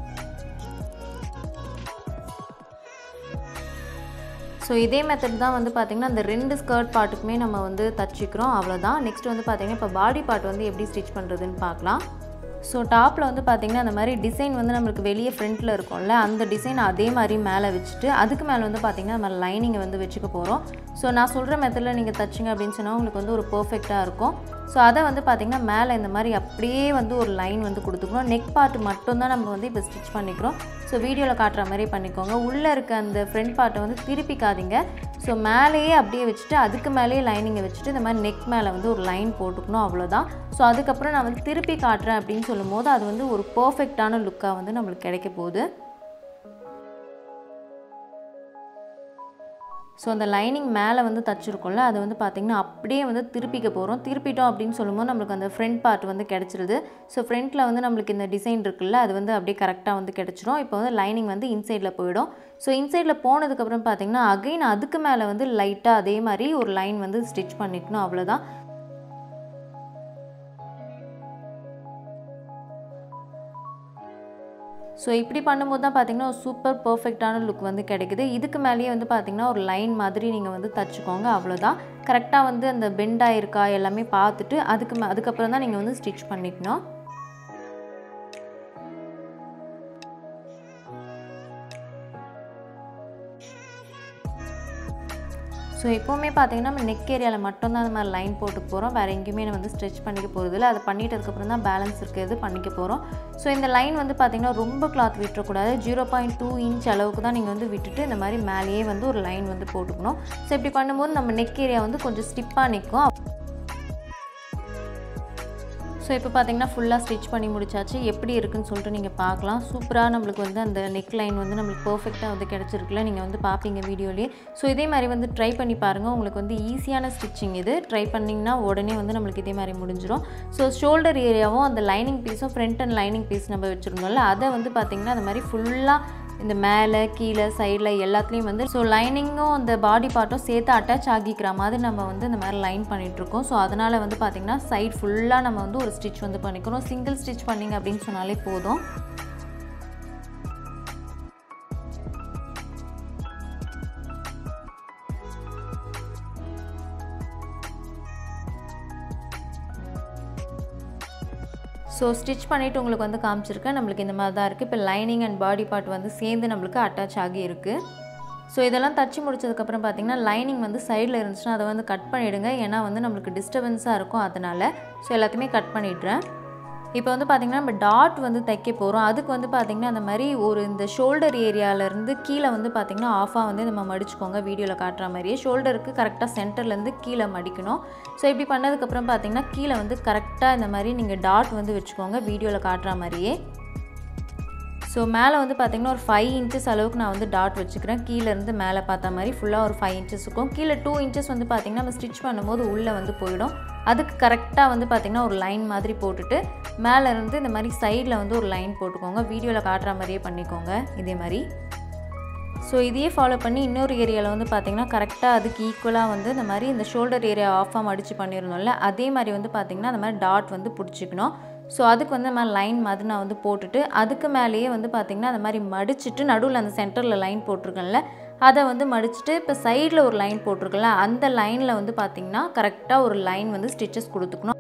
ஸோ இதே மெத்தட் தான் வந்து பார்த்திங்கன்னா அந்த ரெண்டு ஸ்கர்ட் பார்ட்டுக்குமே நம்ம வந்து தச்சுக்கிறோம் அவ்வளோதான் நெக்ஸ்ட் வந்து பார்த்திங்கன்னா இப்போ பாடி பார்ட் வந்து எப்படி ஸ்டிச் பண்ணுறதுன்னு பார்க்கலாம் ஸோ டாப்பில் வந்து பார்த்திங்கன்னா அந்த மாதிரி டிசைன் வந்து நம்மளுக்கு வெளியே ஃப்ரண்ட்டில் இருக்கும்ல அந்த டிசைன் அதே மாதிரி மேலே வச்சுட்டு அதுக்கு மேலே வந்து பார்த்திங்கன்னா நம்ம லைனிங்கை வந்து வச்சுக்க போகிறோம் ஸோ நான் சொல்கிற மெத்தடில் நீங்கள் தச்சிங்க அப்படின்னு சொன்னால் உங்களுக்கு வந்து ஒரு பர்ஃபெக்டாக இருக்கும் ஸோ அதை வந்து பார்த்திங்கன்னா மேலே இந்த மாதிரி அப்படியே வந்து ஒரு லைன் வந்து கொடுத்துக்கணும் நெக் பார்ட் மட்டும்தான் நம்ம வந்து இப்போ ஸ்டிச் பண்ணிக்கிறோம் ஸோ வீடியோவில் காட்டுற மாதிரி பண்ணிக்கோங்க உள்ளே இருக்க அந்த ஃப்ரண்ட் பார்ட்டை வந்து திருப்பிக்காதீங்க ஸோ மேலேயே அப்படியே வச்சுட்டு அதுக்கு மேலேயே லைனிங்கை வச்சுட்டு இந்த மாதிரி நெக் மேலே வந்து ஒரு லைன் போட்டுக்கணும் அவ்வளோதான் ஸோ அதுக்கப்புறம் நான் வந்து திருப்பி காட்டுறேன் அப்படின்னு சொல்லும் போது அது வந்து ஒரு பர்ஃபெக்டான லுக்காக வந்து நம்மளுக்கு கிடைக்க போகுது ஸோ அந்த லைனிங் மேலே வந்து தச்சிருக்கோம்ல அது வந்து பார்த்திங்கன்னா அப்படியே வந்து திருப்பிக்க போகிறோம் திருப்பிட்டோம் அப்படின்னு சொல்லும்போது நம்மளுக்கு அந்த ஃப்ரண்ட் பார்ட் வந்து கிடச்சிருது ஸோ ஃப்ரண்ட்டில் வந்து நம்மளுக்கு இந்த டிசைன் இருக்குல்ல அது வந்து அப்படியே கரெக்டாக வந்து கிடச்சிரும் இப்போ வந்து லைனிங் வந்து இன்சைடில் போயிடும் ஸோ இன்சைடில் போனதுக்கப்புறம் பார்த்திங்கன்னா அகைன் அதுக்கு மேலே வந்து லைட்டாக அதே மாதிரி ஒரு லைன் வந்து ஸ்டிச் பண்ணிக்கணும் அவ்வளோதான் ஸோ இப்படி பண்ணும்போது தான் பார்த்திங்கன்னா ஒரு சூப்பர் பர்ஃபெக்டான லுக் வந்து கிடைக்குது இதுக்கு மேலேயே வந்து பார்த்திங்கன்னா ஒரு லைன் மாதிரி நீங்கள் வந்து தச்சுக்கோங்க அவ்வளோதான் கரெக்டாக வந்து அந்த பெண்ட் ஆயிருக்கா எல்லாமே பார்த்துட்டு அதுக்கு மே அதுக்கப்புறம் தான் நீங்கள் வந்து ஸ்டிச் பண்ணிக்கணும் ஸோ எப்போவுமே பார்த்தீங்கன்னா நம்ம நெக் ஏரியாவில் மட்டும்தான் அந்த மாதிரி லைன் போட்டு போகிறோம் வேறு எங்கேயுமே நம்ம வந்து ஸ்ட்ரெச் பண்ணிக்க போகிறது இல்லை அதை பண்ணிட்டதுக்கப்புறம் தான் பேலன்ஸ் இருக்கிறது பண்ணிக்க போகிறோம் ஸோ இந்த லைன் வந்து பார்த்திங்கன்னா ரொம்ப கிளாத் விட்டுறக்கூடாது ஜீரோ பாயிண்ட் டூ இன்ச் அளவுக்கு தான் நீங்கள் வந்து விட்டுட்டு இந்த மாதிரி மேலேயே வந்து ஒரு லைன் வந்து போட்டுக்கணும் ஸோ இப்படி பண்ணும்போது நம்ம நெக் ஏரியா வந்து கொஞ்சம் ஸ்டிப்பாக நிற்கும் ஸோ இப்போ பார்த்தீங்கன்னா ஃபுல்லாக ஸ்டிச் பண்ணி முடிச்சாச்சு எப்படி இருக்குன்னு சொல்லிட்டு நீங்கள் பார்க்கலாம் சூப்பராக நம்மளுக்கு வந்து அந்த நெக் லைன் வந்து நம்மளுக்கு பர்ஃபெக்டாக வந்து கிடச்சிருக்குல்ல நீங்கள் வந்து பார்ப்பீங்க வீடியோலேயே ஸோ இதே மாதிரி வந்து ட்ரை பண்ணி பாருங்கள் உங்களுக்கு வந்து ஈஸியான ஸ்டிச்சிங் இது ட்ரை பண்ணிங்கன்னா உடனே வந்து நம்மளுக்கு இதே மாதிரி முடிஞ்சிடும் ஸோ ஷோல்டர் ஏரியாவும் அந்த லைனிங் பீஸும் ஃப்ரண்ட் அண்ட் லைனிங் பீஸ் நம்ம வச்சுருந்தோம்ல அதை வந்து பார்த்திங்கன்னா அந்த மாதிரி ஃபுல்லாக இந்த மேலே கீழே சைடில் எல்லாத்துலேயும் வந்து ஸோ லைனிங்கும் அந்த பாடி பார்ட்டும் சேர்த்து அட்டாச் ஆகிக்கிற மாதிரி நம்ம வந்து இந்த மாதிரி லைன் பண்ணிகிட்ருக்கோம் ஸோ அதனால் வந்து பார்த்திங்கன்னா சைட் ஃபுல்லாக நம்ம வந்து ஒரு ஸ்டிச் வந்து பண்ணிக்கிறோம் சிங்கிள் ஸ்டிச் பண்ணிங்க அப்படின்னு சொன்னாலே போதும் ஸோ ஸ்டிச் பண்ணிவிட்டு உங்களுக்கு வந்து காமிச்சிருக்கேன் நம்மளுக்கு இந்த மாதிரி தான் இருக்குது இப்போ லைனிங் அண்ட் பாடி பார்ட் வந்து சேர்ந்து நம்மளுக்கு அட்டாச் ஆகி இருக்குது ஸோ இதெல்லாம் தச்சு முடிச்சதுக்கப்புறம் பார்த்தீங்கன்னா லைனிங் வந்து சைடில் இருந்துச்சுன்னா அதை வந்து கட் பண்ணிவிடுங்க ஏன்னா வந்து நம்மளுக்கு டிஸ்டர்பன்ஸாக இருக்கும் அதனால் ஸோ எல்லாத்தையுமே கட் பண்ணிடுறேன் இப்போ வந்து பார்த்திங்கன்னா நம்ம டாட் வந்து தைக்க போகிறோம் அதுக்கு வந்து பார்த்திங்கன்னா அந்த மாதிரி ஒரு இந்த ஷோல்டர் ஏரியாவிலேருந்து கீழே வந்து பார்த்திங்கன்னா ஆஃபாக வந்து நம்ம மடிச்சுக்கோங்க வீடியோவில் காட்டுற மாதிரியே ஷோல்டருக்கு கரெக்டாக சென்டர்லேருந்து கீழே மடிக்கணும் ஸோ இப்படி பண்ணதுக்கப்புறம் பார்த்திங்கன்னா கீழே வந்து கரெக்டாக இந்த மாதிரி நீங்கள் டாட் வந்து வச்சுக்கோங்க வீடியோவில் காட்டுற மாதிரியே ஸோ மேலே வந்து பார்த்திங்கன்னா ஒரு ஃபைவ் இன்ச்சஸ் அளவுக்கு நான் வந்து டாட் வச்சுக்கிறேன் கீழேருந்து மேலே பார்த்த மாதிரி ஃபுல்லாக ஒரு ஃபைவ் இன்ச்சஸ் இருக்கும் கீழே டூ இன்ச்சஸ் வந்து பார்த்திங்கன்னா நம்ம ஸ்டிச் பண்ணும்போது உள்ளே வந்து போயிடும் அதுக்கு கரெக்டாக வந்து பார்த்திங்கன்னா ஒரு லைன் மாதிரி போட்டுட்டு மேலே இருந்து இந்த மாதிரி சைடில் வந்து ஒரு லைன் போட்டுக்கோங்க வீடியோவில் காட்டுற மாதிரியே பண்ணிக்கோங்க இதே மாதிரி ஸோ இதையே ஃபாலோ பண்ணி இன்னொரு ஏரியாவில் வந்து பார்த்திங்கன்னா கரெக்டாக அதுக்கு ஈக்குவலாக வந்து இந்த மாதிரி இந்த ஷோல்டர் ஏரியா ஆஃப் ஆம் அடித்து பண்ணியிருந்தோம்ல அதே மாதிரி வந்து பார்த்திங்கன்னா அந்த மாதிரி டாட் வந்து பிடிச்சிக்கணும் ஸோ அதுக்கு வந்து இந்த மாதிரி லைன் மாதிரி நான் வந்து போட்டுட்டு அதுக்கு மேலேயே வந்து பார்த்திங்கன்னா அந்த மாதிரி மடிச்சிட்டு நடுவில் அந்த சென்டரில் லைன் போட்டிருக்கேன்ல அதை வந்து மடிச்சுட்டு இப்போ சைடில் ஒரு லைன் போட்டிருக்கல அந்த லைனில் வந்து பார்த்திங்கன்னா கரெக்டாக ஒரு லைன் வந்து ஸ்டிச்சஸ் கொடுத்துக்கணும்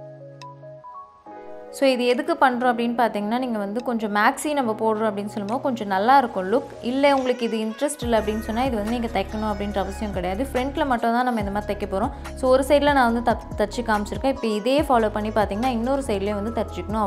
ஸோ இது எதுக்கு பண்ணுறோம் அப்படின்னு பார்த்தீங்கன்னா நீங்கள் வந்து கொஞ்சம் மேக்ஸி நம்ம போடுறோம் அப்படின்னு சொல்லும்போது கொஞ்சம் நல்லா இருக்கும் லுக் இல்லை உங்களுக்கு இது இன்ட்ரெஸ்ட் இல்லை அப்படின்னு சொன்னால் இது வந்து நீங்கள் தைக்கணும் அப்படின்ற அவசியம் கிடையாது ஃப்ரண்ட்டில் மட்டும் தான் நம்ம இந்த மாதிரி தைக்க போகிறோம் ஸோ ஒரு சைடில் நான் வந்து த தச்சு காமிச்சிருக்கேன் இப்போ இதே ஃபாலோ பண்ணி பார்த்தீங்கன்னா இன்னொரு சைட்லேயே வந்து தச்சுக்கணும்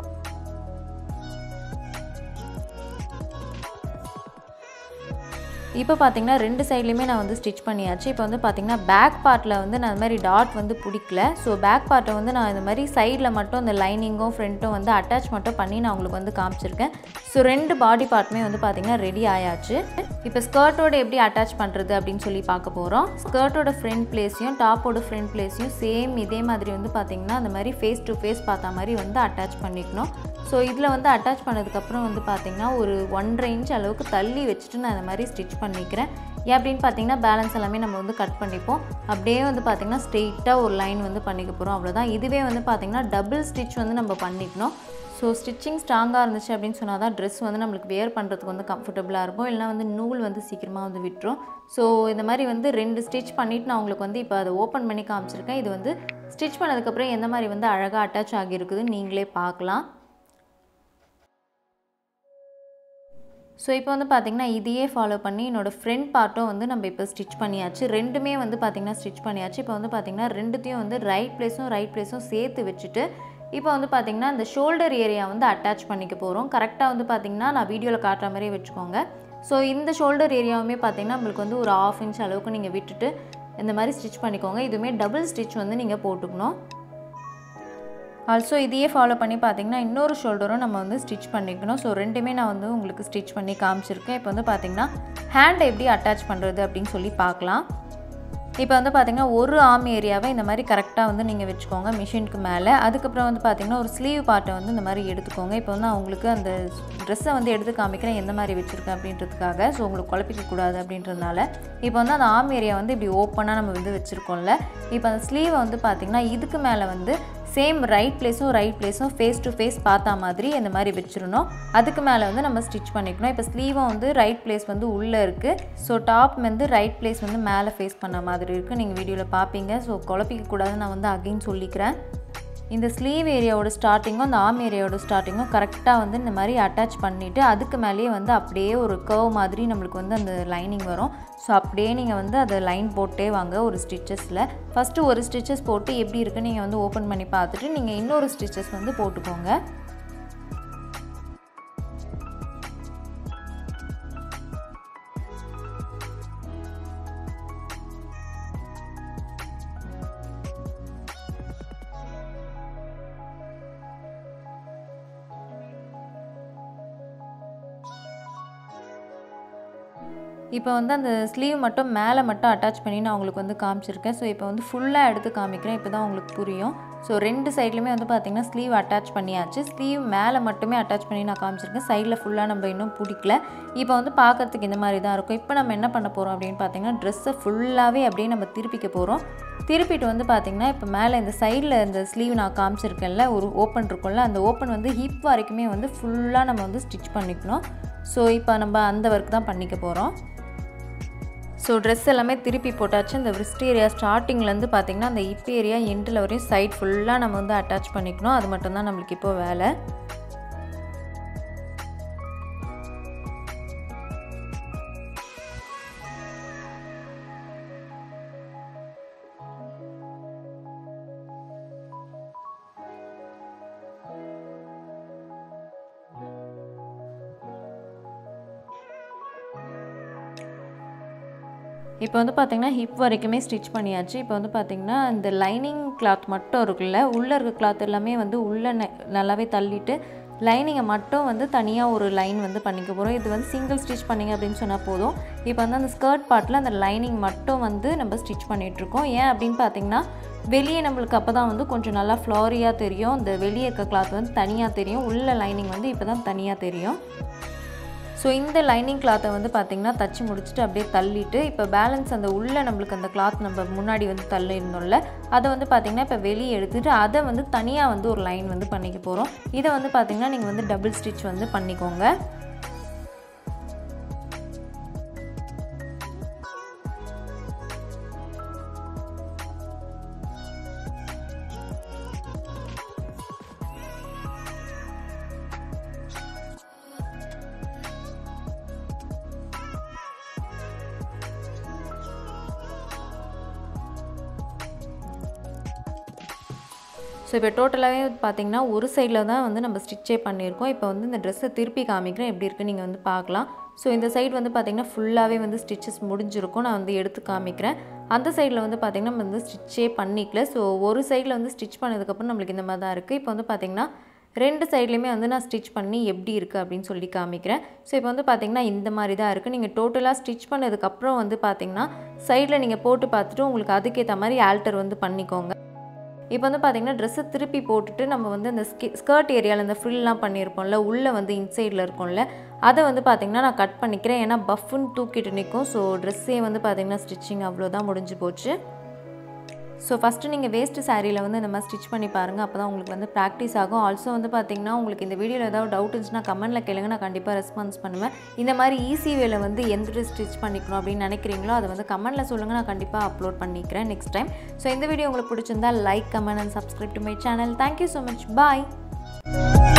இப்போ பார்த்தீங்கன்னா ரெண்டு சைட்லேயுமே நான் வந்து ஸ்டிச் பண்ணியாச்சு இப்போ வந்து பார்த்தீங்கன்னா பேக் பார்ட்டில் வந்து நான் இந்த மாதிரி டாட் வந்து பிடிக்கல ஸோ பேக் பார்ட்டை வந்து நான் இந்த மாதிரி சைடில் மட்டும் இந்த லைனிங்கும் ஃப்ரண்ட்டும் வந்து அட்டாச் மட்டும் பண்ணி நான் உங்களுக்கு வந்து காமிச்சிருக்கேன் ஸோ ரெண்டு பாடி பார்ட்டுமே வந்து பார்த்தீங்கன்னா ரெடி ஆயாச்சு இப்போ ஸ்கர்ட்டோட எப்படி அட்டாச் பண்ணுறது அப்படின்னு சொல்லி பார்க்க போகிறோம் ஸ்கர்ட்டோட ஃப்ரண்ட் பிளேஸையும் டாப்போட ஃப்ரண்ட் பிளேஸையும் சேம் இதே மாதிரி வந்து பார்த்தீங்கன்னா அந்த மாதிரி ஃபேஸ் டு ஃபேஸ் பார்த்த மாதிரி வந்து அட்டாச் பண்ணிக்கணும் ஸோ இதில் வந்து அட்டாச் பண்ணதுக்கப்புறம் வந்து பார்த்திங்கன்னா ஒரு ஒன்றரை இன்ச் அளவுக்கு தள்ளி வச்சுட்டு நான் இந்த மாதிரி ஸ்டிச் பண்ணிக்கிறேன் ஏன் அப்படின்னு பார்த்தீங்கன்னா பேலன்ஸ் எல்லாமே நம்ம வந்து கட் பண்ணிப்போம் அப்படியே வந்து பார்த்திங்கன்னா ஸ்ட்ரெயிட்டாக ஒரு லைன் வந்து பண்ணிக்க போகிறோம் அவ்வளோதான் இதுவே வந்து பார்த்திங்கன்னா டபுள் ஸ்டிச் வந்து நம்ம பண்ணிக்கணும் ஸோ ஸ்டிச்சிங் ஸ்ட்ராங்காக இருந்துச்சு அப்படின்னு சொன்னால் தான் ட்ரெஸ் வந்து நம்மளுக்கு வேர் பண்ணுறதுக்கு வந்து கம்ஃபர்டபுளாக இருக்கும் இல்லைனா வந்து நூல் வந்து சீக்கிரமாக வந்து விட்டுரும் ஸோ இந்த மாதிரி வந்து ரெண்டு ஸ்டிச் பண்ணிவிட்டு நான் உங்களுக்கு வந்து இப்போ அதை ஓப்பன் பண்ணி காமிச்சிருக்கேன் இது வந்து ஸ்டிச் பண்ணதுக்கப்புறம் எந்த மாதிரி வந்து அழகாக அட்டாச் ஆகியிருக்குதுன்னு நீங்களே பார்க்கலாம் ஸோ இப்போ வந்து பார்த்திங்கன்னா இதையே ஃபாலோ பண்ணி என்னோடய ஃப்ரண்ட் பார்ட்டும் வந்து நம்ம இப்போ ஸ்டிச் பண்ணியாச்சு ரெண்டுமே வந்து பார்த்திங்கன்னா ஸ்டிச் பண்ணியாச்சு இப்போ வந்து பார்த்திங்கன்னா ரெண்டுத்தையும் வந்து ரைட் பிளேஸும் ரைட் பிளேஸும் சேர்த்து வச்சுட்டு இப்போ வந்து பார்த்திங்கன்னா இந்த ஷோல்டர் ஏரியா வந்து அட்டாச் பண்ணிக்க போகிறோம் கரெக்டாக வந்து பார்த்திங்கன்னா நான் வீடியோவில் காட்டுற மாதிரியே வச்சுக்கோங்க ஸோ இந்த ஷோல்டர் ஏரியாவுமே பார்த்திங்கன்னா நம்மளுக்கு வந்து ஒரு ஆஃப் இன்ச் அளவுக்கு நீங்கள் விட்டுட்டு இந்த மாதிரி ஸ்டிச் பண்ணிக்கோங்க இதுவுமே டபுள் ஸ்டிச் வந்து நீங்கள் போட்டுக்கணும் ஆல்சோ இதையே ஃபாலோ பண்ணி பார்த்தீங்கன்னா இன்னொரு ஷோல்டரும் நம்ம வந்து ஸ்டிச் பண்ணிக்கணும் ஸோ ரெண்டுமே நான் வந்து உங்களுக்கு ஸ்டிச் பண்ணி காமிச்சிருக்கேன் இப்போ வந்து பார்த்திங்கன்னா ஹேண்டை எப்படி அட்டாச் பண்ணுறது அப்படின்னு சொல்லி பார்க்கலாம் இப்போ வந்து பார்த்திங்கன்னா ஒரு ஆம் ஏரியாவை இந்த மாதிரி கரெக்டாக வந்து நீங்கள் வச்சுக்கோங்க மிஷினுக்கு மேலே அதுக்கப்புறம் வந்து பார்த்திங்கன்னா ஒரு ஸ்லீவ் பார்ட்டை வந்து இந்த மாதிரி எடுத்துக்கோங்க இப்போ வந்து நான் உங்களுக்கு அந்த ட்ரெஸ்ஸை வந்து எடுத்து காமிக்கிறேன் எந்த மாதிரி வச்சுருக்கேன் அப்படின்றதுக்காக ஸோ உங்களுக்கு குழப்பிக்க கூடாது அப்படின்றதுனால இப்போ வந்து அந்த ஆம் ஏரியா வந்து இப்படி ஓப்பனாக நம்ம வந்து வச்சுருக்கோம்ல இப்போ அந்த ஸ்லீவை வந்து பார்த்திங்கன்னா இதுக்கு மேலே வந்து சேம் ரைட் பிளேஸும் ரைட் பிளேஸும் ஃபேஸ் டு ஃபேஸ் பார்த்தா மாதிரி இந்த மாதிரி வச்சிடணும் அதுக்கு மேலே வந்து நம்ம ஸ்டிச் பண்ணிக்கணும் இப்போ ஸ்லீவும் வந்து ரைட் பிளேஸ் வந்து உள்ளே இருக்குது ஸோ டாப் வந்து ரைட் பிளேஸ் வந்து மேலே ஃபேஸ் பண்ண மாதிரி இருக்குது நீங்கள் வீடியோவில் பார்ப்பீங்க ஸோ குழப்பிக்க கூடாதுன்னு நான் வந்து அகைன் சொல்லிக்கிறேன் இந்த ஸ்லீவ் ஏரியாவோட ஸ்டார்டிங்கும் அந்த ஆம் ஏரியாவோட ஸ்டார்டிங்கும் கரெக்டாக வந்து இந்த மாதிரி அட்டாச் பண்ணிவிட்டு அதுக்கு மேலேயே வந்து அப்படியே ஒரு கர்வ் மாதிரி நம்மளுக்கு வந்து அந்த லைனிங் வரும் ஸோ அப்படியே நீங்கள் வந்து அதை லைன் போட்டே வாங்க ஒரு ஸ்டிச்சஸில் ஃபஸ்ட்டு ஒரு ஸ்டிச்சஸ் போட்டு எப்படி இருக்குன்னு நீங்கள் வந்து ஓப்பன் பண்ணி பார்த்துட்டு நீங்கள் இன்னொரு ஸ்டிச்சஸ் வந்து போட்டுக்கோங்க இப்போ வந்து அந்த ஸ்லீவ் மட்டும் மேலே மட்டும் அட்டாச் பண்ணி நான் உங்களுக்கு வந்து காமிச்சிருக்கேன் ஸோ இப்போ வந்து ஃபுல்லாக எடுத்து காமிக்கிறேன் இப்போ தான் உங்களுக்கு புரியும் ஸோ ரெண்டு சைட்லையுமே வந்து பார்த்திங்கன்னா ஸ்லீவ் அட்டாச் பண்ணியாச்சு ஸ்லீவ் மேலே மட்டுமே அட்டாச் பண்ணி நான் காமிச்சிருக்கேன் சைடில் ஃபுல்லாக நம்ம இன்னும் பிடிக்கல இப்போ வந்து பார்க்கறதுக்கு இந்த மாதிரி தான் இருக்கும் இப்போ நம்ம என்ன பண்ண போகிறோம் அப்படின்னு பார்த்தீங்கன்னா ட்ரெஸ்ஸை ஃபுல்லாகவே அப்படியே நம்ம திருப்பிக்க போகிறோம் திருப்பிட்டு வந்து பார்த்திங்கன்னா இப்போ மேலே இந்த சைடில் இந்த ஸ்லீவ் நான் காமிச்சிருக்கேன்ல ஒரு ஓப்பன் இருக்கும்ல அந்த ஓப்பன் வந்து ஹிப் வரைக்குமே வந்து ஃபுல்லாக நம்ம வந்து ஸ்டிச் பண்ணிக்கணும் ஸோ இப்போ நம்ம அந்த ஒர்க் தான் பண்ணிக்க போகிறோம் ஸோ ட்ரெஸ் எல்லாமே திருப்பி போட்டாச்சு இந்த விரிஸ்ட் ஏரியா ஸ்டார்டிங்லேருந்து பார்த்திங்கன்னா அந்த இப் ஏரியா எண்டில் வரையும் சைட் ஃபுல்லாக நம்ம வந்து அட்டாச் பண்ணிக்கணும் அது மட்டும்தான் நம்மளுக்கு இப்போ வேலை இப்போ வந்து பார்த்திங்கன்னா ஹிப் வரைக்குமே ஸ்டிச் பண்ணியாச்சு இப்போ வந்து பார்த்திங்கன்னா இந்த லைனிங் கிளாத் மட்டும் இருக்குல்ல உள்ளே இருக்க கிளாத் எல்லாமே வந்து உள்ளே நெ- நல்லாவே தள்ளிட்டு லைனிங்கை மட்டும் வந்து தனியாக ஒரு லைன் வந்து பண்ணிக்க போகிறோம் இது வந்து சிங்கிள் ஸ்டிச் பண்ணிங்க அப்படின்னு சொன்னால் போதும் இப்போ வந்து அந்த ஸ்கர்ட் பார்ட்டில் அந்த லைனிங் மட்டும் வந்து நம்ம ஸ்டிச் பண்ணிகிட்ருக்கோம் ஏன் அப்படின்னு பார்த்தீங்கன்னா வெளியே நம்மளுக்கு அப்போ தான் வந்து கொஞ்சம் நல்லா ஃப்ளாரியாக தெரியும் இந்த வெளியே இருக்க கிளாத் வந்து தனியாக தெரியும் உள்ள லைனிங் வந்து இப்போ தான் தனியாக தெரியும் ஸோ இந்த லைனிங் கிளாத்தை வந்து பார்த்திங்கன்னா தச்சு முடிச்சுட்டு அப்படியே தள்ளிட்டு இப்போ பேலன்ஸ் அந்த உள்ளே நம்மளுக்கு அந்த கிளாத் நம்ம முன்னாடி வந்து தள்ளி இருந்தோம்ல அதை வந்து பார்த்திங்கன்னா இப்போ வெளியே எடுத்துகிட்டு அதை வந்து தனியாக வந்து ஒரு லைன் வந்து பண்ணிக்க போகிறோம் இதை வந்து பார்த்திங்கன்னா நீங்கள் வந்து டபுள் ஸ்டிச் வந்து பண்ணிக்கோங்க ஸோ இப்போ டோட்டலாகவே பார்த்தீங்கன்னா ஒரு சைடில் தான் வந்து நம்ம ஸ்டிச்சே பண்ணியிருக்கோம் இப்போ வந்து இந்த ட்ரெஸ்ஸை திருப்பி காமிக்கிறேன் எப்படி இருக்குன்னு நீங்கள் வந்து பார்க்கலாம் ஸோ இந்த சைடு வந்து பார்த்திங்கன்னா ஃபுல்லாகவே வந்து ஸ்டிச்சஸ் முடிஞ்சிருக்கும் நான் வந்து எடுத்து காமிக்கிறேன் அந்த சைடில் வந்து பார்த்திங்கன்னா நம்ம வந்து ஸ்டிச்சே பண்ணிக்கல ஸோ ஒரு சைடில் வந்து ஸ்டிச் பண்ணதுக்கப்புறம் நம்மளுக்கு இந்த மாதிரி தான் இருக்குது இப்போ வந்து பார்த்திங்கன்னா ரெண்டு சைட்லேயுமே வந்து நான் ஸ்டிச் பண்ணி எப்படி இருக்குது அப்படின்னு சொல்லி காமிக்கிறேன் ஸோ இப்போ வந்து பார்த்திங்கன்னா இந்த மாதிரி தான் இருக்குது நீங்கள் டோட்டலாக ஸ்டிச் பண்ணதுக்கப்புறம் வந்து பார்த்திங்கன்னா சைடில் நீங்கள் போட்டு பார்த்துட்டு உங்களுக்கு அதுக்கேற்ற மாதிரி ஆல்டர் வந்து பண்ணிக்கோங்க இப்போ வந்து பார்த்திங்கன்னா ட்ரெஸ்ஸை திருப்பி போட்டுட்டு நம்ம வந்து அந்த ஸ்கி ஸ்கர்ட் ஏரியாவில் இந்த ஃப்ரில்லாம் பண்ணியிருப்போம்ல உள்ளே வந்து இன்சைடில் இருக்கும்ல அதை வந்து பார்த்திங்கன்னா நான் கட் பண்ணிக்கிறேன் ஏன்னா பஃப்னு தூக்கிட்டு நிற்கும் ஸோ ட்ரெஸ்ஸே வந்து பார்த்திங்கன்னா ஸ்டிச்சிங் அவ்வளோதான் முடிஞ்சு போச்சு ஸோ ஃபஸ்ட்டு நீங்கள் வேஸ்ட்டு சாரியில் வந்து இந்த மாதிரி ஸ்டிச் பண்ணி பாருங்கள் அப்போ தான் உங்களுக்கு வந்து ப்ராக்டிஸ் ஆகும் ஆல்சோ வந்து பார்த்திங்கன்னா உங்களுக்கு இந்த வீடியோவில் ஏதாவது டவுட் இருந்துச்சுன்னா கமெண்ட்டில் கேளுங்க நான் கண்டிப்பாக ரெஸ்பான்ஸ் பண்ணுவேன் இந்த மாதிரி ஈஸி வேல வந்து எந்த ட்ரெஸ் ஸ்டிச் பண்ணிக்கணும் அப்படின்னு நினைக்கிறீங்களோ அதை வந்து கமெண்ட்டில் சொல்லுங்கள் நான் கண்டிப்பாக அப்லோட் பண்ணிக்கிறேன் நெக்ஸ்ட் டைம் ஸோ இந்த வீடியோ உங்களுக்கு பிடிச்சிருந்தா like comment and subscribe to my channel thank you so much bye